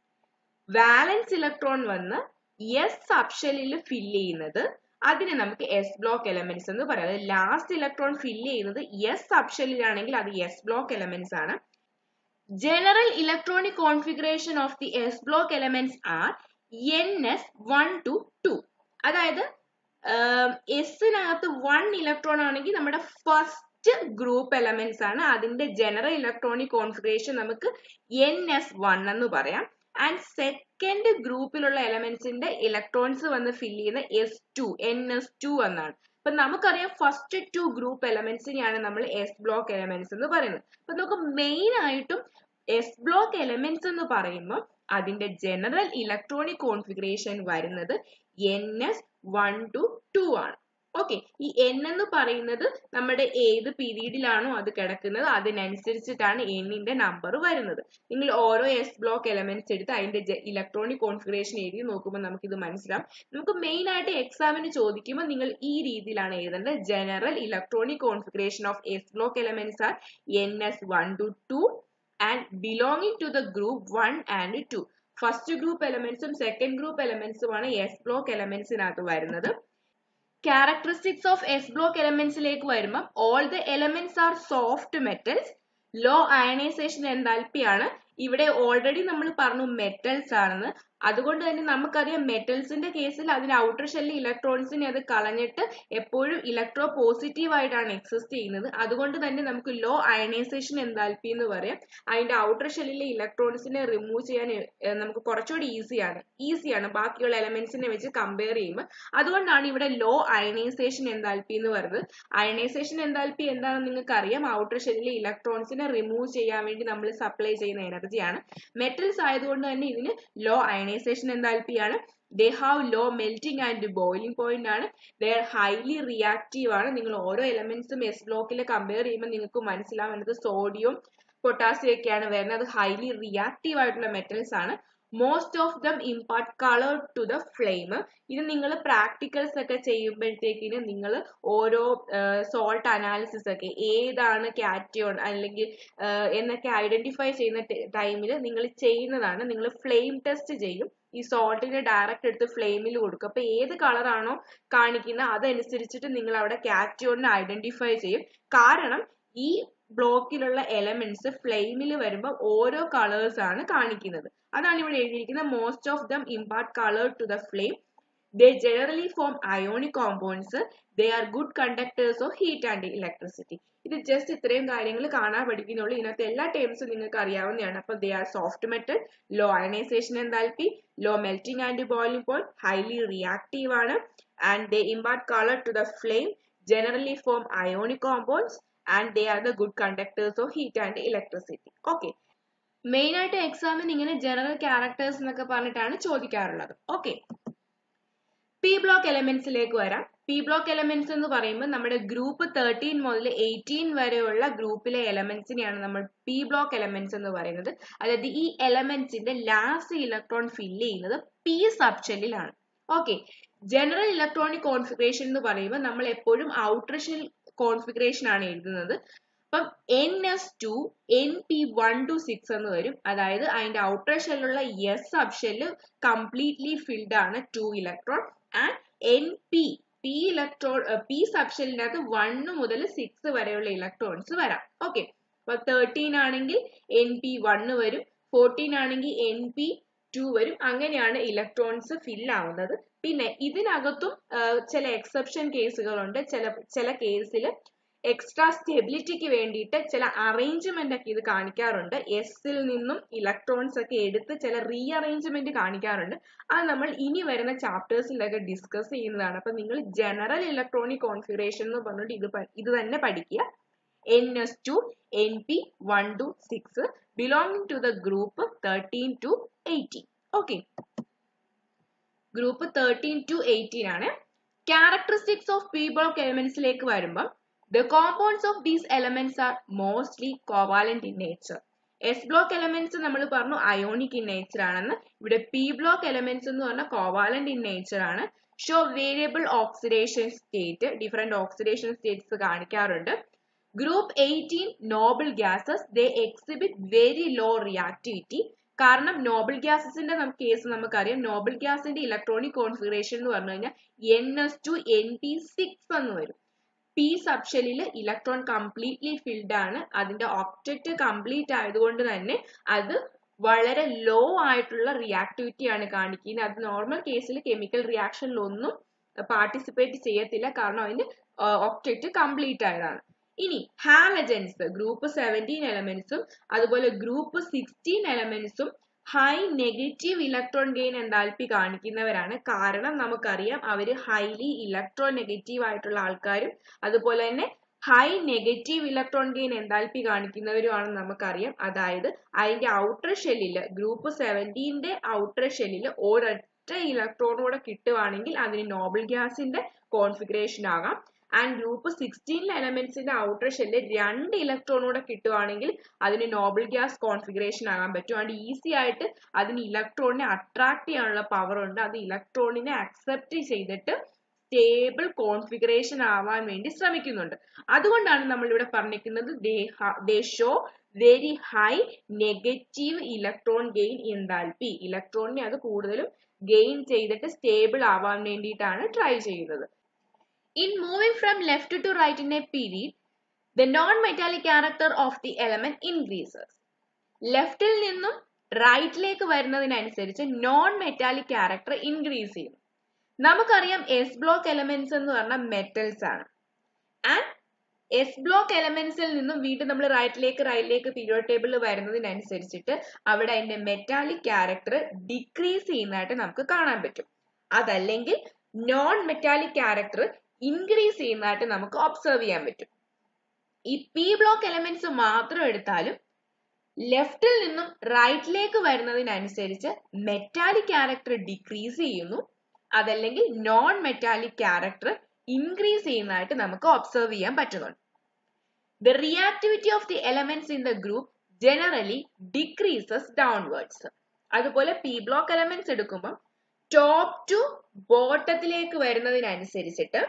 വാലൻസ് ഇലക്ട്രോൺ വന്ന് എസ് സബ്ഷെല്ലിൽ ഫില്ല് ചെയ്യുന്നത് അതിനെ നമുക്ക് എസ് ബ്ലോക്ക് എലമെന്റ്സ് എന്ന് പറയാം അതായത് ലാസ്റ്റ് ഇലക്ട്രോൺ ഫില്ല് ചെയ്യുന്നത് എസ് സബ്ഷെല്ലിലാണെങ്കിൽ അത് എസ് ബ്ലോക്ക് എലമെന്റ്സ് ആണ് general electronic configuration of the S block elements are N S one to two അതായത് എസിനകത്ത് വൺ ഇലക്ട്രോൺ ആണെങ്കിൽ നമ്മുടെ ഫസ്റ്റ് ഗ്രൂപ്പ് എലമെന്റ്സ് ആണ് അതിന്റെ ജനറൽ ഇലക്ട്രോണിക് കോൺഫിഗറേഷൻ നമുക്ക് എൻ എസ് വൺ എന്ന് പറയാം ആൻഡ് സെക്കൻഡ് ഗ്രൂപ്പിലുള്ള എലമെന്റ്സിന്റെ ഇലക്ട്രോൺസ് വന്ന് ഫില്ല് ചെയ്യുന്ന S two N S two എന്നാണ് അപ്പൊ നമുക്കറിയാം ഫസ്റ്റ് ടു ഗ്രൂപ്പ് എലമെന്റ്സിനെയാണ് നമ്മൾ എസ് ബ്ലോക്ക് എലമെന്റ്സ് എന്ന് പറയുന്നത് അപ്പൊ നമുക്ക് മെയിൻ ആയിട്ടും എസ് ബ്ലോക്ക് എലമെന്റ്സ് എന്ന് പറയുമ്പോൾ അതിന്റെ ജനറൽ ഇലക്ട്രോണിക് കോൺഫിഗറേഷൻ വരുന്നത് N S one to two ആണ് ഓക്കെ ഈ എൻ എന്ന് പറയുന്നത് നമ്മുടെ ഏത് പീരീഡിലാണോ അത് കിടക്കുന്നത് അതിനനുസരിച്ചിട്ടാണ് എന്നിന്റെ നമ്പർ വരുന്നത് നിങ്ങൾ ഓരോ എസ് ബ്ലോക്ക് എലമെന്റ്സ് എടുത്ത് അതിന്റെ ഇലക്ട്രോണിക് കോൺഫിഗറേഷൻ എഴുതി നോക്കുമ്പോൾ നമുക്ക് ഇത് മനസ്സിലാവും നമുക്ക് മെയിൻ ആയിട്ട് എക്സാമിന് ചോദിക്കുമ്പോൾ നിങ്ങൾ ഈ രീതിയിലാണ് എഴുതേണ്ടത് general electronic configuration of S block elements are N S one to two and belonging to the group one and two first group എലമെന്റ്സും സെക്കൻഡ് ഗ്രൂപ്പ് എലമെന്റ്സുമാണ് എസ് ബ്ലോക്ക് എലമെന്റ്സിനകത്ത് വരുന്നത് ക്യാരക്ടറിസ്റ്റിക്സ് ഓഫ് എസ് ബ്ലോക്ക് എലമെന്റ്സിലേക്ക് വരുമ്പോൾ all the elements are soft metals low ionisation enthalpy ആണ് ഇവിടെ already നമ്മൾ പറഞ്ഞു മെറ്റൽസ് ആണെന്ന് അതുകൊണ്ട് തന്നെ നമുക്കറിയാം മെറ്റൽസിന്റെ കേസിൽ അതിന്റെ ഔട്ടർ ഷെല്ലിൽ ഇലക്ട്രോൺസിനെ അത് കളഞ്ഞിട്ട് എപ്പോഴും ഇലക്ട്രോ പോസിറ്റീവ് ആയിട്ടാണ് എക്സിസ്റ്റ് ചെയ്യുന്നത് അതുകൊണ്ട് തന്നെ നമുക്ക് ലോ അയണൈസേഷൻ എന്താൽപ്പി എന്ന് പറയാം അതിന്റെ ഔട്ടർ ഷെല്ലിലെ ഇലക്ട്രോൺസിനെ റിമൂവ് ചെയ്യാൻ ഏർ നമുക്ക് കുറച്ചുകൂടി ഈസിയാണ് ഈസിയാണ് ബാക്കിയുള്ള എലമെന്റ്സിനെ വെച്ച് കമ്പയർ ചെയ്യുമ്പോൾ അതുകൊണ്ടാണ് ഇവിടെ ലോ അയണൈസേഷൻ എന്താൽപ്പി എന്ന് പറയുന്നത് അയണൈസേഷൻ എന്താൽപ്പി എന്താണെന്ന് നിങ്ങൾക്ക് അറിയാം ഔട്ടർ ഷെല്ലിലെ ഇലക്ട്രോൺസിനെ റിമൂവ് ചെയ്യാൻ വേണ്ടി നമ്മൾ സപ്ലൈ ചെയ്യുന്ന എനർജിയാണ് മെറ്റൽസ് ആയതുകൊണ്ട് തന്നെ ഇതിന് ലോ അയണൈസേഷൻ എന്താൽപ്പിയാണ് they have low melting and boiling point ആണ് ദേ ആർ ഹൈലി റിയാക്റ്റീവ് ആണ് നിങ്ങൾ ഓരോ എലമെന്റ്സും എസ് ബ്ലോക്കിൽ കമ്പയർ ചെയ്യുമ്പോൾ നിങ്ങൾക്ക് മനസ്സിലാവും അതിനകത്ത് സോഡിയം പൊട്ടാസ്യം ഒക്കെയാണ് വരുന്നത് അത് ഹൈലി റിയാക്റ്റീവ് ആയിട്ടുള്ള മെറ്റൽസ് ആണ് most of them impart colour to the flame ഇത് നിങ്ങൾ പ്രാക്ടിക്കൽസ് ഒക്കെ ചെയ്യുമ്പോഴത്തേക്കിന് നിങ്ങൾ ഓരോ സോൾട്ട് അനാലിസിസ് ഒക്കെ ഏതാണ് കാറ്റിയോൺ അല്ലെങ്കിൽ എന്നൊക്കെ ഐഡന്റിഫൈ ചെയ്യുന്ന ടൈമിൽ നിങ്ങൾ ചെയ്യുന്നതാണ് നിങ്ങൾ ഫ്ലെയിം ടെസ്റ്റ് ചെയ്യും ഈ സോൾട്ടിനെ ഡയറക്റ്റ് എടുത്ത് ഫ്ലെയിമിൽ കൊടുക്കും അപ്പൊ ഏത് കളറാണോ കാണിക്കുന്നത് അതനുസരിച്ചിട്ട് നിങ്ങൾ അവിടെ കാറ്റിയോണിനെ ഐഡന്റിഫൈ ചെയ്യും കാരണം ഈ ബ്ലോക്കിലുള്ള എലമെന്റ്സ് ഫ്ലെയിമിൽ വരുമ്പോൾ ഓരോ കളേഴ്സ് ആണ് കാണിക്കുന്നത് അതാണ് ഇവിടെ എഴുതിയിരിക്കുന്നത് most of them impart colour to the flame they generally form ionic compounds they are good conductors of heat and electricity ഇത് ജസ്റ്റ് ഇത്രയും കാര്യങ്ങൾ കാണാൻ പഠിക്കുന്നുള്ളൂ ഇതിനകത്ത് എല്ലാ ടേംസും നിങ്ങൾക്ക് അറിയാവുന്നതാണ് അപ്പൊ they are soft metal low ionisation enthalpy low melting and boiling point highly reactive ആണ് and they impart colour to the flame generally form ionic compounds and they are the good conductors of heat and electricity okay main ആയിട്ട് എക്സാമിന് ഇങ്ങനെ general characters എന്നൊക്കെ പറഞ്ഞിട്ടാണ് ചോദിക്കാറുള്ളത് okay P block എലമെന്റ്സിലേക്ക് വരാം P block elements എന്ന് പറയുമ്പോൾ നമ്മുടെ ഗ്രൂപ്പ് തേർട്ടീൻ മുതൽ എയ്റ്റീൻ വരെയുള്ള ഗ്രൂപ്പിലെ എലമെന്റ്സിനെയാണ് നമ്മൾ പി ബ്ലോക്ക് എലമെന്റ്സ് എന്ന് പറയുന്നത് അതായത് ഈ എലമെന്റ്സിന്റെ ലാസ്റ്റ് ഇലക്ട്രോൺ ഫില്ല് ചെയ്യുന്നത് പി സബ് ഷെല്ലിലാണ് ഓക്കെ ജനറൽ ഇലക്ട്രോണിക് കോൺഫിഗറേഷൻ എന്ന് പറയുമ്പോൾ നമ്മൾ എപ്പോഴും ഔട്ടർ ഷെൽ കോൺഫിഗറേഷൻ ആണ് എഴുതുന്നത് അപ്പം n S two n p one to six എന്ന് വരും അതായത് അതിന്റെ ഔട്ടർ ഷെല്ലുള്ള s sub shell completely filled ആണ് two electron and n p p electron p sub ഷെല്ലിനകത്ത് വണ്ണ് മുതൽ സിക്സ് വരെയുള്ള ഇലക്ട്രോൺസ് വരാം ഓക്കെ അപ്പൊ തേർട്ടീൻ ആണെങ്കിൽ എൻ പി വണ്ണ് വരും ഫോർട്ടീൻ ആണെങ്കിൽ എൻ പി ടു വരും അങ്ങനെയാണ് ഇലക്ട്രോൺസ് ഫിൽ ആവുന്നത് പിന്നെ ഇതിനകത്തും ചില എക്സെപ്ഷൻ കേസുകളുണ്ട് ചില ചില കേസിൽ എക്സ്ട്രാ സ്റ്റെബിലിറ്റിക്ക് വേണ്ടിയിട്ട് ചില അറേഞ്ച്മെന്റ് ഒക്കെ ഇത് കാണിക്കാറുണ്ട് എസിൽ നിന്നും ഇലക്ട്രോൺസ് ഒക്കെ എടുത്ത് ചില റീ അറേഞ്ച്മെന്റ് കാണിക്കാറുണ്ട് അത് നമ്മൾ ഇനി വരുന്ന ചാപ്റ്റേഴ്സിലൊക്കെ ഡിസ്കസ് ചെയ്യുന്നതാണ് അപ്പൊ നിങ്ങൾ ജനറൽ ഇലക്ട്രോണിക് കോൺഫിഗറേഷൻ എന്ന് പറഞ്ഞിട്ട് ഇത് ഇത് തന്നെ പഠിക്കുക n S two n p one to six belonging to the group thirteen to eighteen okay group thirteen to eighteen ആണ് ക്യാരക്ടറിസ്റ്റിക്സ് ഓഫ് പി ബ്ലോക്ക് എലമെന്റ്സിലേക്ക് വരുമ്പം The compounds of these elements are mostly covalent in nature. S block elements നമ്മൾ പറഞ്ഞു ionic in nature ആണെന്ന് ഇവിടെ P block elements എന്ന് പറഞ്ഞാൽ covalent in nature ആണ് show variable oxidation state different oxidation states കാണിക്കാറുണ്ട് group eighteen noble gases they exhibit very low reactivity കാരണം noble ഗ്യാസസിന്റെ നമുക്ക് കേസ് നമുക്കറിയാം നോബിൾ ഗ്യാസിന്റെ ഇലക്ട്രോണിക് കോൺഫിഗറേഷൻ എന്ന് പറഞ്ഞു കഴിഞ്ഞാൽ n S two n p six എന്ന് വരും പി സബ്ഷെല്ലിൽ ഇലക്ട്രോൺ കംപ്ലീറ്റ്ലി ഫിൽഡ് ആണ് അതിന്റെ ഒബ്ജക്റ്റ് കംപ്ലീറ്റ് ആയതുകൊണ്ട് തന്നെ അത് വളരെ ലോ ആയിട്ടുള്ള റിയാക്ടിവിറ്റി ആണ് കാണിക്കുന്നത് അത് നോർമൽ കേസിൽ കെമിക്കൽ റിയാക്ഷനിലൊന്നും പാർട്ടിസിപ്പേറ്റ് ചെയ്യത്തില്ല കാരണം അതിന്റെ ഒബ്ജക്റ്റ് കംപ്ലീറ്റ് ആയതാണ് ഇനി ഹാലജൻസ് ഗ്രൂപ്പ് സെവൻറ്റീൻ എലമെന്റ്സും അതുപോലെ ഗ്രൂപ്പ് സിക്സ്റ്റീൻ എലമെന്റ്സും high negative electron gain enthalpy കാണിക്കുന്നവരാണ് കാരണം നമുക്കറിയാം അവര് ഹൈലി ഇലക്ട്രോൺ നെഗറ്റീവ് ആയിട്ടുള്ള ആൾക്കാരും അതുപോലെ തന്നെ high negative electron gain enthalpy കാണിക്കുന്നവരുമാണെന്ന് നമുക്കറിയാം അതായത് അതിന്റെ ഔട്ടർ ഷെല്ലില് ഗ്രൂപ്പ് സെവൻറ്റീന്റെ ഔട്ടർ ഷെല്ലില് ഒരൊറ്റ ഇലക്ട്രോൺ കൂടെ കിട്ടുവാണെങ്കിൽ അതിന് നോബിൾ ഗ്യാസിന്റെ കോൺഫിഗറേഷൻ ആകാം ആൻഡ് ഗ്രൂപ്പ് സിക്സ്റ്റീനിലെ എലമെന്റ്സിന്റെ ഔട്ടർ ഷെല്ല് രണ്ട് ഇലക്ട്രോൺ കൂടെ കിട്ടുവാണെങ്കിൽ അതിന് നോബിൾ ഗ്യാസ് കോൺഫിഗറേഷൻ ആകാൻ പറ്റും അതുകൊണ്ട് ഈസി ആയിട്ട് അതിന് ഇലക്ട്രോണിനെ അട്രാക്ട് ചെയ്യാനുള്ള പവർ ഉണ്ട് അത് ഇലക്ട്രോണിനെ അക്സെപ്റ്റ് ചെയ്തിട്ട് സ്റ്റേബിൾ കോൺഫിഗറേഷൻ ആവാൻ വേണ്ടി ശ്രമിക്കുന്നുണ്ട് അതുകൊണ്ടാണ് നമ്മൾ ഇവിടെ പറഞ്ഞിരിക്കുന്നത് they show very high negative electron gain enthalpy ഇലക്ട്രോണിനെ അത് കൂടുതലും ഗെയിൻ ചെയ്തിട്ട് സ്റ്റേബിൾ ആവാൻ വേണ്ടിയിട്ടാണ് ട്രൈ ചെയ്യുന്നത് In moving from left to right in a period, the non-metallic character of the element increases. ലെഫ്റ്റിൽ നിന്നും റൈറ്റിലേക്ക് വരുന്നതിനനുസരിച്ച് നോൺ മെറ്റാലിക് ക്യാരക്ടർ ഇൻക്രീസ് ചെയ്യും നമുക്കറിയാം എസ് ബ്ലോക്ക് എലമെന്റ്സ് എന്ന് പറഞ്ഞാൽ മെറ്റൽസ് ആണ് ആൻഡ് എസ് ബ്ലോക്ക് എലമെന്റ്സിൽ നിന്നും വീണ്ടും നമ്മൾ റൈറ്റിലേക്ക് റൈറ്റിലേക്ക് പീരിയോഡ് ടേബിളിൽ വരുന്നതിനനുസരിച്ചിട്ട് അവിടെ അതിന്റെ മെറ്റാലിക് ക്യാരക്ടർ ഡിക്രീസ് ചെയ്യുന്നതായിട്ട് നമുക്ക് കാണാൻ പറ്റും അതല്ലെങ്കിൽ നോൺ മെറ്റാലിക് ക്യാരക്ടർ ഇൻക്രീസ് ചെയ്യുന്നതായിട്ട് നമുക്ക് ഒബ്സർവ് ചെയ്യാൻ പറ്റും ഈ പി ബ്ലോക്ക് എലമെന്റ്സ് മാത്രം എടുത്താലും ലെഫ്റ്റിൽ നിന്നും റൈറ്റിലേക്ക് വരുന്നതിനനുസരിച്ച് മെറ്റാലിക് ക്യാരക്ടർ ഡിക്രീസ് ചെയ്യുന്നു അതല്ലെങ്കിൽ നോൺ മെറ്റാലിക് ക്യാരക്ടർ ഇൻക്രീസ് ചെയ്യുന്നതായിട്ട് നമുക്ക് ഒബ്സർവ് ചെയ്യാൻ പറ്റുന്നുണ്ട് the reactivity of the elements in the group generally decreases downwards അതുപോലെ പി ബ്ലോക്ക് എലമെന്റ്സ് എടുക്കുമ്പോൾ ടോപ്പ് ടു ബോട്ടത്തിലേക്ക് വരുന്നതിനനുസരിച്ചിട്ട്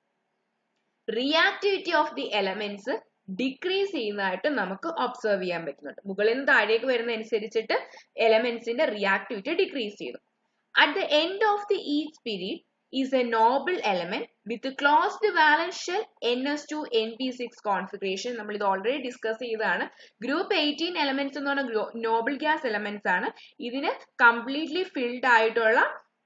reactivity of the elements decrease ചെയ്യുന്നതായിട്ട് നമുക്ക് ഒബ്സർവ് ചെയ്യാൻ പറ്റുന്നുണ്ട് മുകളിൽ നിന്ന് താഴേക്ക് വരുന്നതനുസരിച്ചിട്ട് എലമെന്റ്സിന്റെ റിയാക്ടിവിറ്റി ഡിക്രീസ് ചെയ്യുന്നു at the end of the each period is a noble element with closed valence shell n S two n p six configuration നമ്മൾ ഇത് ഓൾറെഡി ഡിസ്കസ് ചെയ്തതാണ് ഗ്രൂപ്പ് എയ്റ്റീൻ എലമെന്റ്സ് എന്ന് പറഞ്ഞ നോബിൾ ഗ്യാസ് എലമെന്റ്സ് ആണ് ഇതിന് completely filled ആയിട്ടുള്ള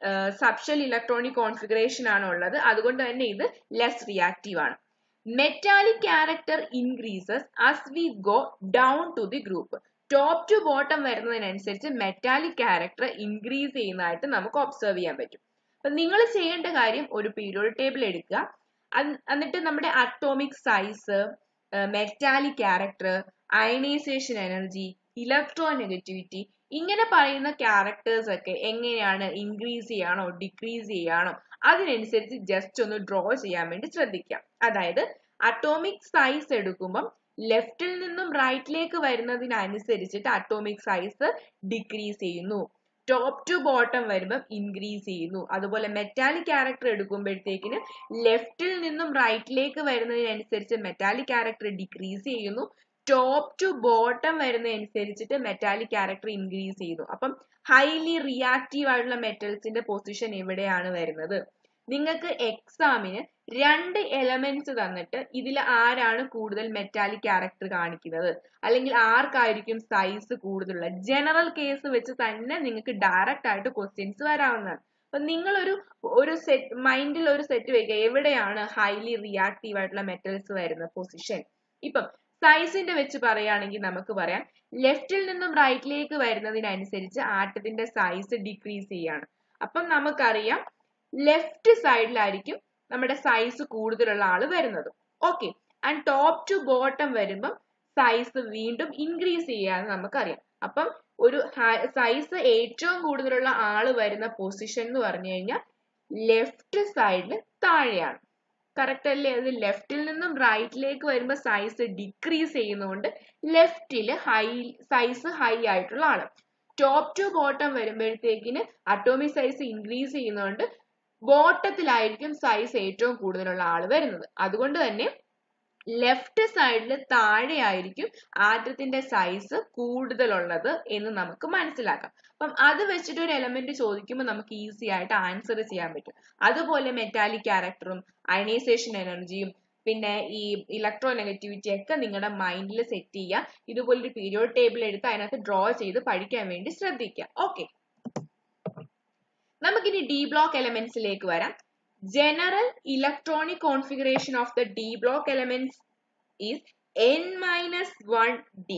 subshell electronic configuration ആണ് ഉള്ളത് അതുകൊണ്ട് തന്നെ ഇത് ലെസ് റിയാക്റ്റീവ് ആണ് metallic character increases as we go down to the group top to bottom വരുന്നതിനനുസരിച്ച് മെറ്റാലിക് ക്യാരക്ടർ ഇൻക്രീസ് ചെയ്യുന്നതായിട്ട് നമുക്ക് ഒബ്സർവ് ചെയ്യാൻ പറ്റും അപ്പൊ നിങ്ങൾ ചെയ്യേണ്ട കാര്യം ഒരു പീരിയോഡ് ടേബിൾ എടുക്കുക എന്നിട്ട് നമ്മുടെ atomic size metallic character ionisation energy electronegativity ഇങ്ങനെ പറയുന്ന ക്യാരക്ടേഴ്സ് ഒക്കെ എങ്ങനെയാണ് ഇൻക്രീസ് ചെയ്യാണോ ഡിക്രീസ് ചെയ്യാണോ അതിനനുസരിച്ച് ജസ്റ്റ് ഒന്ന് ഡ്രോ ചെയ്യാൻ വേണ്ടി ശ്രദ്ധിക്കാം അതായത് അറ്റോമിക് സൈസ് എടുക്കുമ്പം ലെഫ്റ്റിൽ നിന്നും റൈറ്റിലേക്ക് വരുന്നതിനനുസരിച്ചിട്ട് അറ്റോമിക് സൈസ് ഡിക്രീസ് ചെയ്യുന്നു ടോപ്പ് ടു ബോട്ടം വരുമ്പം ഇൻക്രീസ് ചെയ്യുന്നു അതുപോലെ മെറ്റാലിക് ക്യാരക്ടർ എടുക്കുമ്പോഴത്തേക്കിന് ലെഫ്റ്റിൽ നിന്നും റൈറ്റിലേക്ക് വരുന്നതിനനുസരിച്ച് മെറ്റാലിക് ക്യാരക്ടർ ഡിക്രീസ് ചെയ്യുന്നു ടോപ്പ് ടു ബോട്ടം വരുന്നതനുസരിച്ചിട്ട് മെറ്റാലിക് ക്യാരക്ടർ ഇൻക്രീസ് ചെയ്യുന്നു അപ്പം ഹൈലി റിയാക്റ്റീവ് ആയിട്ടുള്ള മെറ്റൽസിന്റെ പൊസിഷൻ എവിടെയാണ് വരുന്നത് നിങ്ങൾക്ക് എക്സാമിന് രണ്ട് എലമെന്റ്സ് തന്നിട്ട് ഇതിൽ ആരാണ് കൂടുതൽ മെറ്റാലിക് ക്യാരക്ടർ കാണിക്കുന്നത് അല്ലെങ്കിൽ ആർക്കായിരിക്കും സൈസ് കൂടുതലുള്ള ജനറൽ കേസ് വെച്ച് തന്നെ നിങ്ങൾക്ക് ഡയറക്റ്റ് ആയിട്ട് ക്വസ്റ്റ്യൻസ് വരാവുന്നതാണ് അപ്പൊ നിങ്ങൾ ഒരു ഒരു സെറ്റ് മൈൻഡിൽ ഒരു സെറ്റ് വെക്കുക എവിടെയാണ് ഹൈലി റിയാക്റ്റീവ് ആയിട്ടുള്ള മെറ്റൽസ് വരുന്ന പൊസിഷൻ ഇപ്പം സൈസിന്റെ വെച്ച് പറയുകയാണെങ്കിൽ നമുക്ക് പറയാം ലെഫ്റ്റിൽ നിന്നും റൈറ്റിലേക്ക് വരുന്നതിനനുസരിച്ച് ആറ്റത്തിന്റെ സൈസ് ഡിക്രീസ് ചെയ്യാണ് അപ്പം നമുക്കറിയാം ലെഫ്റ്റ് സൈഡിലായിരിക്കും നമ്മുടെ സൈസ് കൂടുതലുള്ള ആള് വരുന്നത് okay and top to bottom വരുമ്പം സൈസ് വീണ്ടും ഇൻക്രീസ് ചെയ്യാന്ന് നമുക്കറിയാം അപ്പം ഒരു സൈസ് ഏറ്റവും കൂടുതലുള്ള ആള് വരുന്ന പൊസിഷൻ എന്ന് പറഞ്ഞു കഴിഞ്ഞാൽ ലെഫ്റ്റ് സൈഡിൽ താഴെയാണ് കറക്റ്റ് അല്ലേ അത് ലെഫ്റ്റിൽ നിന്നും റൈറ്റിലേക്ക് വരുമ്പോൾ സൈസ് ഡിക്രീസ് ചെയ്യുന്നതുകൊണ്ട് ലെഫ്റ്റിൽ ഹൈ സൈസ് ഹൈ ആയിട്ടുള്ള ആള് ടോപ്പ് ടു ബോട്ടം വരുമ്പോഴത്തേക്കിന് അറ്റോമിക് സൈസ് ഇൻക്രീസ് ചെയ്യുന്നതുകൊണ്ട് ബോട്ടത്തിലായിരിക്കും സൈസ് ഏറ്റവും കൂടുതലുള്ള ആള് വരുന്നത് അതുകൊണ്ട് തന്നെ ലെഫ്റ്റ് സൈഡിൽ താഴെയായിരിക്കും ആറ്റത്തിന്റെ സൈസ് കൂടുതലുള്ളത് എന്ന് നമുക്ക് മനസ്സിലാക്കാം അപ്പം അത് വെച്ചിട്ട് ഒരു എലമെന്റ് ചോദിക്കുമ്പോൾ നമുക്ക് ഈസി ആയിട്ട് ആൻസർ ചെയ്യാൻ പറ്റും അതുപോലെ മെറ്റാലിക് ക്യാരക്ടറും അയണൈസേഷൻ എനർജിയും പിന്നെ ഈ ഇലക്ട്രോ നെഗറ്റിവിറ്റി ഒക്കെ നിങ്ങളുടെ മൈൻഡിൽ സെറ്റ് ചെയ്യുക ഇതുപോലൊരു പീരിയോഡ് ടേബിൾ എടുത്ത് അതിനകത്ത് ഡ്രോ ചെയ്ത് പഠിക്കാൻ വേണ്ടി ശ്രദ്ധിക്കുക ഓക്കെ നമുക്കിനി ഡി ബ്ലോക്ക് എലമെന്റ്സിലേക്ക് വരാം general electronic configuration of the d block elements is n minus 1 d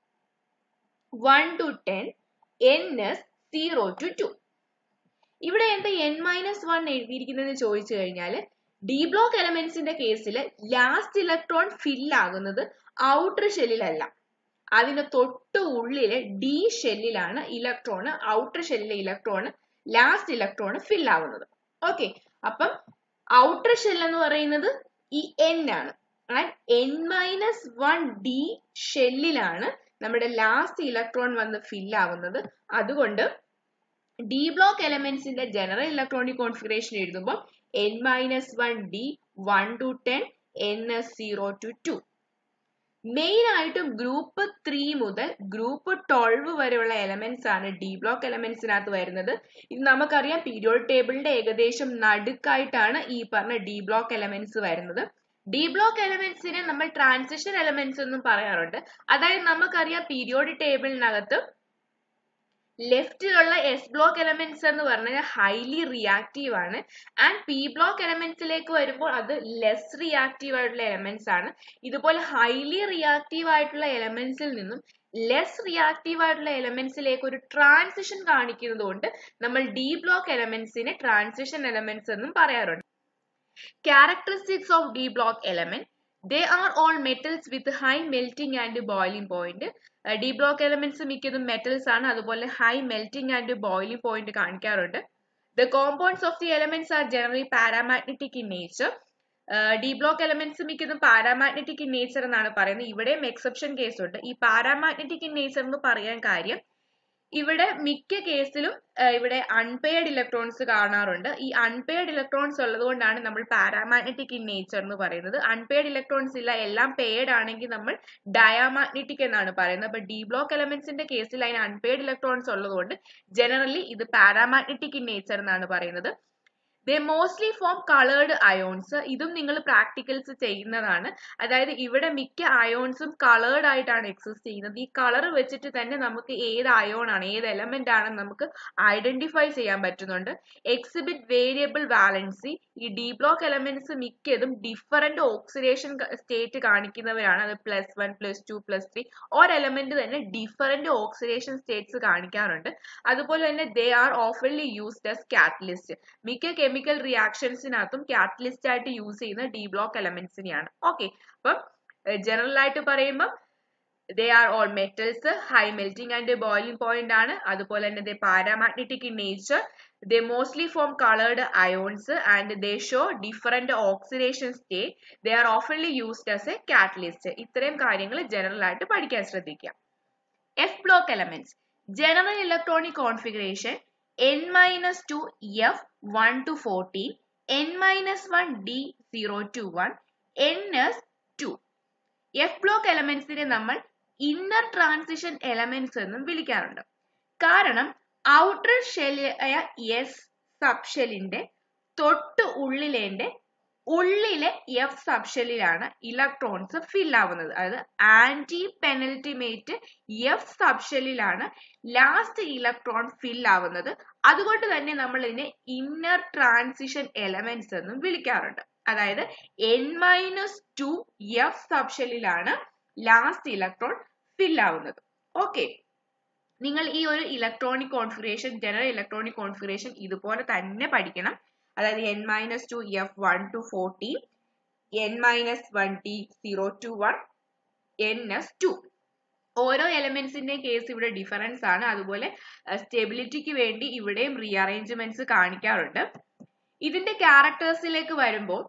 1 to 10 ns 0 to 2 ഇവിടെ എന്താ n മൈനസ് വൺ എഴുതിയിരിക്കുന്നത് ചോദിച്ചു കഴിഞ്ഞാൽ ഡി ബ്ലോക്ക് എലമെന്റ്സിന്റെ കേസിൽ ലാസ്റ്റ് ഇലക്ട്രോൺ ഫിൽ ആകുന്നത് ഔട്ടർ ഷെല്ലിലല്ല അതിന് തൊട്ട് ഉള്ളിലെ ഡി ഷെല്ലിലാണ് ഇലക്ട്രോൺ ഔട്ടർ ഷെല്ലിലെ ഇലക്ട്രോൺ ലാസ്റ്റ് ഇലക്ട്രോൺ ഫിൽ ആകുന്നത് ഓക്കെ അപ്പം ഔട്ടർ ഷെൽ എന്ന് പറയുന്നത് ഈ എൻ ആണ് and n minus one d ഷെല്ലിലാണ് നമ്മുടെ ലാസ്റ്റ് ഇലക്ട്രോൺ വന്ന് ഫിൽ ആവുന്നത് അതുകൊണ്ട് ഡി ബ്ലോക്ക് എലമെന്റ്സിന്റെ ജനറൽ ഇലക്ട്രോണിക് കോൺഫിഗറേഷൻ എഴുതുമ്പോൾ n minus one d one to ten n s zero to two main ആയിട്ടും ഗ്രൂപ്പ് ത്രീ മുതൽ ഗ്രൂപ്പ് ട്വൽവ് വരെയുള്ള എലമെന്റ്സ് ആണ് ഡി ബ്ലോക്ക് എലമെന്റ്സിനകത്ത് വരുന്നത് ഇത് നമുക്കറിയാം പീരിയോഡ് ടേബിളിന്റെ ഏകദേശം നടുക്കായിട്ടാണ് ഈ പറഞ്ഞ ഡി ബ്ലോക്ക് എലമെന്റ്സ് വരുന്നത് ഡി ബ്ലോക്ക് എലമെന്റ്സിനെ നമ്മൾ ട്രാൻസിഷൻ എലമെന്റ്സ് എന്നും പറയാറുണ്ട് അതായത് നമുക്കറിയാം പീരിയോഡ് ടേബിളിനകത്ത് ലെഫ്റ്റിലുള്ള എസ് ബ്ലോക്ക് എലമെന്റ്സ് എന്ന് പറഞ്ഞാൽ ഹൈലി റിയാക്റ്റീവ് ആണ് ആൻഡ് പി ബ്ലോക്ക് എലമെന്റ്സിലേക്ക് വരുമ്പോൾ അത് ലെസ് റിയാക്റ്റീവ് ആയിട്ടുള്ള എലമെന്റ്സ് ആണ് ഇതുപോലെ ഹൈലി റിയാക്റ്റീവ് ആയിട്ടുള്ള എലമെന്റ്സിൽ നിന്നും ലെസ് റിയാക്റ്റീവ് ആയിട്ടുള്ള എലമെന്റ്സിലേക്ക് ഒരു ട്രാൻസിഷൻ കാണിക്കുന്നത് കൊണ്ട് നമ്മൾ ഡി ബ്ലോക്ക് എലമെന്റ്സിനെ ട്രാൻസിഷൻ എലമെന്റ്സ് എന്നും പറയാറുണ്ട് characteristics of d block element they are all metals with high melting and boiling point d block elements മിക്കതും മെറ്റൽസ് ആണ് അതുപോലെ high melting and boiling point കാണിക്കാറുണ്ട് the compounds of the elements are generally paramagnetic in nature d block elements മിക്കതും paramagnetic in nature എന്നാണ് പറയുന്നത് ഇവിടെയും exception case ഉണ്ട് ഈ പാരാമാഗ്നറ്റിക് ഇൻ നേച്ചർ എന്ന് പറയാൻ കാര്യം ഇവിടെ മിക്ക കേസിലും ഇവിടെ അൺപെയർഡ് ഇലക്ട്രോൺസ് കാണാറുണ്ട് ഈ അൺപെയർഡ് ഇലക്ട്രോൺസ് ഉള്ളത് കൊണ്ടാണ് നമ്മൾ പാരാമാഗ്നറ്റിക് ഇൻ നേച്ചർ എന്ന് പറയുന്നത് അൺപെയർഡ് ഇലക്ട്രോൺസ് ഇല്ല എല്ലാം പെയർഡ് ആണെങ്കിൽ നമ്മൾ ഡയാമാഗ്നറ്റിക് എന്നാണ് പറയുന്നത് അപ്പൊ ഡി ബ്ലോക്ക് എലമെന്റ്സിന്റെ കേസിൽ അതിന് അൺപെയർഡ് ഇലക്ട്രോൺസ് ഉള്ളതുകൊണ്ട് ജനറലി ഇത് പാരാമാഗ്നറ്റിക് ഇൻ നേച്ചർ എന്നാണ് പറയുന്നത് they mostly form coloured ions ഇതും നിങ്ങൾ പ്രാക്ടിക്കൽസ് ചെയ്യുന്നതാണ് അതായത് ഇവിടെ മിക്ക അയോൺസും കളേർഡ് ആയിട്ടാണ് എക്സിസ്റ്റ് ചെയ്യുന്നത് ഈ കളർ വെച്ചിട്ട് തന്നെ നമുക്ക് ഏത് അയോൺ ആണ് ഏത് എലമെന്റ് ആണെന്ന് നമുക്ക് ഐഡന്റിഫൈ ചെയ്യാൻ പറ്റുന്നുണ്ട് എക്സിബിറ്റ് വേരിയബിൾ വാലൻസി ഈ ഡി ബ്ലോക്ക് എലമെന്റ്സ് മിക്കതും ഡിഫറെന്റ് ഓക്സിഡേഷൻ സ്റ്റേറ്റ് കാണിക്കുന്നവരാണ് അത് plus one plus two plus three ഒരു എലമെന്റ് തന്നെ ഡിഫറെന്റ് ഓക്സിഡേഷൻ സ്റ്റേറ്റ്സ് കാണിക്കാറുണ്ട് അതുപോലെ തന്നെ ദേ ആർ ഓഫൻലി യൂസ്ഡ് ആസ് കാറ്റലിസ്റ്റ് മിക്ക കെമിക്കൽ റിയാക്ഷൻസിനകത്തും കാറ്റലിസ്റ്റ് ആയിട്ട് യൂസ് ചെയ്യുന്ന ഡി ബ്ലോക്ക് എലമെന്റ്സിനെയാണ് ഓക്കെ അപ്പം ജനറൽ ആയിട്ട് പറയുമ്പോൾ they are all metals high melting and boiling point ആണ് അതുപോലെ തന്നെ they paramagnetic in nature they mostly form coloured ions and they show different oxidation state they are ഓഫൻലി used as a catalyst ഇത്രയും കാര്യങ്ങൾ general ആയിട്ട് പഠിക്കാൻ ശ്രദ്ധിക്കുക f block elements general electronic configuration n minus 2 f 1 to 14 n minus 1 d 0 to 1 ns 2 f block എലമെന്റ്സിനെ നമ്മൾ inner transition elements എന്നും വിളിക്കാറുണ്ട് കാരണം ഔട്ടർ ഷെല്ലായ എസ് സബ് ഷെല്ലിന്റെ തൊട്ട് ഉള്ളിലേന്റെ ഉള്ളിലെ എഫ് സബ്ഷെല്ലിലാണ് ഇലക്ട്രോൺസ് ഫിൽ ആവുന്നത് അതായത് ആന്റി പെനൽറ്റിമേറ്റ് എഫ് സബ്ഷെല്ലിലാണ് ലാസ്റ്റ് ഇലക്ട്രോൺ ഫിൽ ആവുന്നത് അതുകൊണ്ട് തന്നെ നമ്മൾ ഇതിനെ ഇന്നർ ട്രാൻസിഷൻ എലമെന്റ്സ് എന്നും വിളിക്കാറുണ്ട് അതായത് എൻ മൈനസ് ടു എഫ് സബ്ഷെല്ലിലാണ് ലാസ്റ്റ് ഇലക്ട്രോൺ ഫിൽ ആവുന്നത് ഓക്കെ നിങ്ങൾ ഈ ഒരു electronic configuration general electronic configuration ഇതുപോലെ തന്നെ പഠിക്കണം അതായത് n minus two f one to fourteen n minus one d zero to one n S two ഓരോ എലമെന്റ്സിന്റെ കേസ് ഇവിടെ ഡിഫറൻസ് ആണ് അതുപോലെ സ്റ്റെബിലിറ്റിക്ക് വേണ്ടി ഇവിടെയും റീഅറേഞ്ച്മെന്റ്സ് കാണിക്കാറുണ്ട് ഇതിന്റെ ക്യാരക്ടേഴ്സിലേക്ക് വരുമ്പോൾ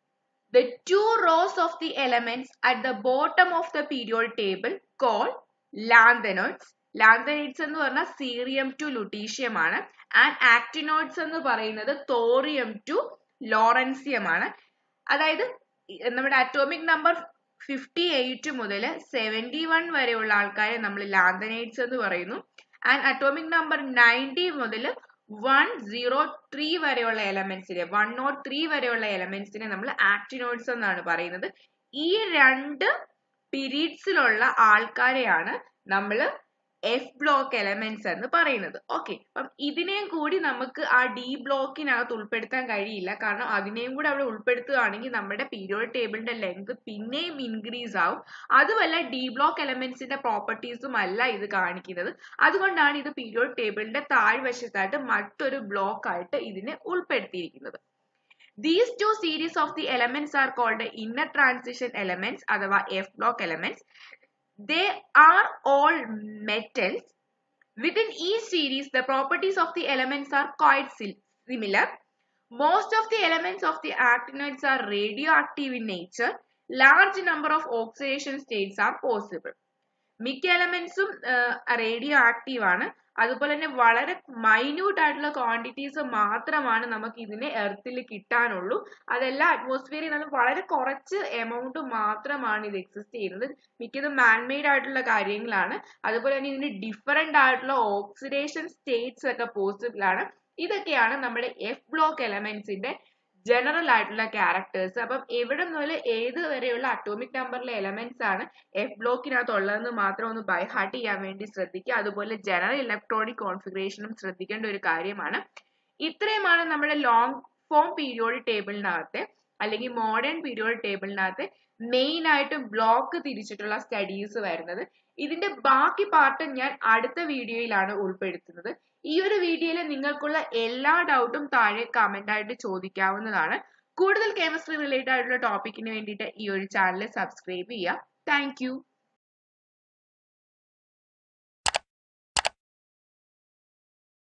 the two rows of the elements at the bottom of the period table call lanthanoids lanthanides എന്ന് പറഞ്ഞാൽ സീറിയം ടു ലുട്ടീഷ്യം ആണ് ആൻഡ് ആക്ടിനോയിഡ്സ് എന്ന് പറയുന്നത് തോറിയം ടു ലോറൻസിയം ആണ് അതായത് നമ്മുടെ അറ്റോമിക് നമ്പർ ഫിഫ്റ്റി എയ്റ്റ് മുതൽ സെവൻറ്റി വൺ വരെയുള്ള ആൾക്കാരെ നമ്മൾ ലാന്തനൈഡ്സ് എന്ന് പറയുന്നു ആൻഡ് അറ്റോമിക് നമ്പർ നയൻറ്റി മുതൽ വൺ സീറോ ത്രീ വരെയുള്ള എലമെന്റ്സിനെ വൺ നോട്ട് ത്രീ വരെയുള്ള എലമെന്റ്സിനെ നമ്മൾ ആക്ടിനോയിഡ്സ് എന്നാണ് പറയുന്നത് ഈ രണ്ട് പീരീഡ്സിലുള്ള ആൾക്കാരെയാണ് നമ്മൾ എഫ് ബ്ലോക്ക് എലമെന്റ്സ് എന്ന് പറയുന്നത് ഓക്കെ അപ്പം ഇതിനെയും കൂടി നമുക്ക് ആ ഡി ബ്ലോക്കിനകത്ത് ഉൾപ്പെടുത്താൻ കഴിയില്ല കാരണം അതിനെയും കൂടി അവിടെ ഉൾപ്പെടുത്തുകയാണെങ്കിൽ നമ്മുടെ പീരിയോഡ് ടേബിളിന്റെ ലെങ്ത് പിന്നെയും ഇൻക്രീസ് ആവും അതുമല്ല ഡി ബ്ലോക്ക് എലമെന്റ്സിന്റെ പ്രോപ്പർട്ടീസും അല്ല ഇത് കാണിക്കുന്നത് അതുകൊണ്ടാണ് ഇത് പീരിയോഡ് ടേബിളിന്റെ താഴ്വശത്തായിട്ട് മറ്റൊരു ബ്ലോക്ക് ആയിട്ട് ഇതിനെ ഉൾപ്പെടുത്തിയിരിക്കുന്നത് These two series of the elements are called inner transition elements അഥവാ F block elements. They are all metals. Within each series, the properties of the elements are quite similar. Most of the elements of the actinides are radioactive in nature. Large number of oxidation states are possible. മിക്ക എലമെന്റ്സും radio active ആണ് അതുപോലെ തന്നെ വളരെ minute ആയിട്ടുള്ള quantities മാത്രമാണ് നമുക്ക് ഇതിനെ എർത്തിൽ കിട്ടാനുള്ളൂ അതെല്ലാം അറ്റ്മോസ്ഫിയറിൽ നിന്ന് വളരെ കുറച്ച് എമൗണ്ട് മാത്രമാണ് ഇത് എക്സിസ്റ്റ് ചെയ്യുന്നത് മിക്കതും മാൻമെയ്ഡ് ആയിട്ടുള്ള കാര്യങ്ങളാണ് അതുപോലെ തന്നെ ഇതിന് ഡിഫറെന്റ് ആയിട്ടുള്ള ഓക്സിഡേഷൻ സ്റ്റേറ്റ്സ് ഒക്കെ പോസിബിൾ ആണ് ഇതൊക്കെയാണ് നമ്മുടെ എഫ് ബ്ലോക്ക് എലമെന്റ്സിന്റെ ജനറൽ ആയിട്ടുള്ള ക്യാരക്ടേഴ്സ് അപ്പം എവിടെ മുതൽ ഏത് വരെയുള്ള അറ്റോമിക് നമ്പറിലെ എലമെന്റ്സ് ആണ് എഫ് ബ്ലോക്കിനകത്ത് ഉള്ളതെന്ന് മാത്രം ഒന്ന് ബൈ ഹാർട്ട് ചെയ്യാൻ വേണ്ടി ശ്രദ്ധിക്കുക അതുപോലെ ജനറൽ ഇലക്ട്രോണിക് കോൺഫിഗറേഷനും ശ്രദ്ധിക്കേണ്ട ഒരു കാര്യമാണ് ഇത്രയുമാണ് നമ്മുടെ ലോങ് ഫോം പീരിയോഡിക് ടേബിളിനകത്ത് അല്ലെങ്കിൽ മോഡേൺ പീരിയോഡിക് ടേബിളിനകത്ത് മെയിൻ ആയിട്ട് ബ്ലോക്ക് തിരിച്ചിട്ടുള്ള സ്റ്റഡീസ് വരുന്നത് ഇതിന്റെ ബാക്കി പാർട്ട് ഞാൻ അടുത്ത വീഡിയോയിലാണ് ഉൾപ്പെടുത്തുന്നത് ഈ ഒരു വീഡിയോയിൽ നിങ്ങൾക്കുള്ള എല്ലാ ഡൗട്ടും താഴെ കമന്റ് ആയിട്ട് ചോദിക്കാവുന്നതാണ് കൂടുതൽ കെമിസ്ട്രി റിലേറ്റഡ് ആയിട്ടുള്ള ടോപ്പിക്കിന് വേണ്ടിയിട്ട് ഈ ഒരു ചാനൽ സബ്സ്ക്രൈബ് ചെയ്യുക താങ്ക്